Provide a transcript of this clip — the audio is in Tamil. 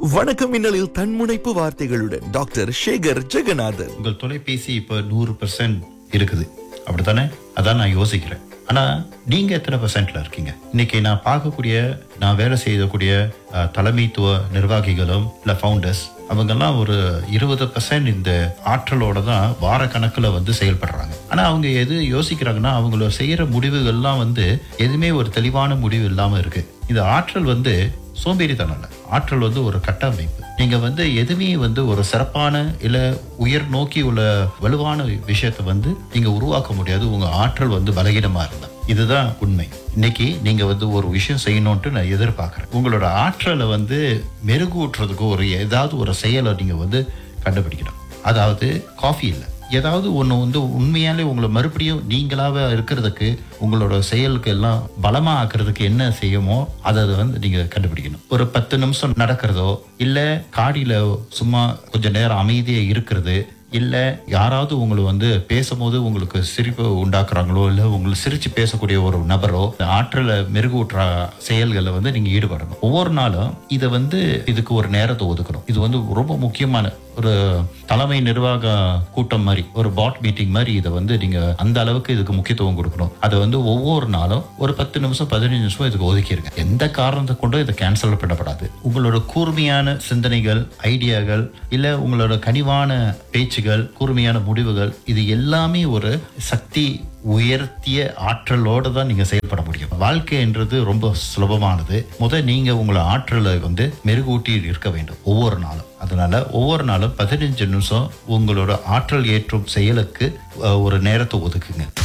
வணக்கம் மின்னலில் தன்முனைப்பு வார்த்தைகளுடன் டாக்டர் சேகர் ஜெகநாதன் உங்கள் தொலைபேசி இப்போ நூறு பெர்சன்ட் இருக்குது அப்படித்தானே அதான் நான் யோசிக்கிறேன் ஆனா நீங்க எத்தனை பெர்சென்ட்ல இருக்கீங்க இன்னைக்கு நான் பார்க்கக்கூடிய நான் வேலை செய்யக்கூடிய அஹ், தலைமைத்துவ நிர்வாகிகளும் இல்ல ஃபவுண்டர்ஸ் அவங்கெல்லாம் ஒரு இருபது பெர்சன்ட் இந்த ஆற்றலோட தான் வார கணக்குல வந்து செயல்படுறாங்க ஆனா அவங்க எது யோசிக்கிறாங்கன்னா அவங்கள செய்யற முடிவுகள்லாம் வந்து எதுவுமே ஒரு தெளிவான முடிவு இல்லாம இருக்கு இந்த ஆற்றல் வந்து சோம்பேறித்தனம் இல்ல ஆற்றல் வந்து ஒரு கட்டமைப்பு நீங்க வந்து எதுவுமே வந்து ஒரு சிறப்பான இல்ல உயர் நோக்கி உள்ள வலுவான விஷயத்தை வந்து நீங்க உருவாக்க முடியாது உங்க ஆற்றல் வந்து பலகீனமா இருந்தா இதுதான் உண்மை இன்னைக்கு நீங்க வந்து ஒரு விஷயம் செய்யணும்ட்டு நான் எதிர்பார்க்கறேன் உங்களோட ஆற்றலை வந்து மெருகூட்டுறதுக்கு ஒரு ஏதாவது ஒரு செயலை நீங்க வந்து கண்டுபிடிக்கணும் அதாவது காஃபி இல்லை ஏதாவது ஒன்று வந்து உண்மையாலே உங்களை மறுபடியும் நீங்களாவே இருக்கிறதுக்கு உங்களோட செயலுக்கு எல்லாம் பலமா ஆக்குறதுக்கு என்ன செய்யுமோ அதை அதை வந்து நீங்க கண்டுபிடிக்கணும் ஒரு பத்து நிமிஷம் நடக்கிறதோ இல்ல காடியில சும்மா கொஞ்ச நேரம் அமைதியா இருக்கிறது இல்ல யாராவது உங்களை வந்து பேசும்போது உங்களுக்கு சிரிப்பு உண்டாக்குறாங்களோ இல்ல உங்களை சிரிச்சு பேசக்கூடிய ஒரு நபரோ இந்த ஆற்றலை மெருகூட்டுற செயல்களை வந்து நீங்க ஈடுபடணும் ஒவ்வொரு நாளும் இதை வந்து இதுக்கு ஒரு நேரத்தை ஒதுக்கணும் இது வந்து ரொம்ப முக்கியமான ஒரு தலைமை நிர்வாக கூட்டம் மாதிரி ஒரு பாட் மீட்டிங் மாதிரி இதை வந்து நீங்க அந்த அளவுக்கு இதுக்கு முக்கியத்துவம் கொடுக்கணும் அதை வந்து ஒவ்வொரு நாளும் ஒரு பத்து நிமிஷம் பதினஞ்சு நிமிஷம் இதுக்கு ஒதுக்கிடுங்க எந்த காரணத்தை கொண்டும் இதை கேன்சல் பண்ணப்படாது உங்களோட கூர்மையான சிந்தனைகள் ஐடியாக்கள் இல்ல உங்களோட கனிவான பேச்சுகள் கூர்மையான முடிவுகள் இது எல்லாமே ஒரு சக்தி உயர்த்திய ஆற்றலோட தான் நீங்க செயல்பட முடியும் வாழ்க்கைன்றது ரொம்ப சுலபமானது முத நீங்க உங்களை ஆற்றலை வந்து மெருகூட்டி இருக்க வேண்டும் ஒவ்வொரு நாளும் அதனால ஒவ்வொரு நாளும் பதினஞ்சு நிமிஷம் உங்களோட ஆற்றல் ஏற்றும் செயலுக்கு அஹ், ஒரு நேரத்தை ஒதுக்குங்க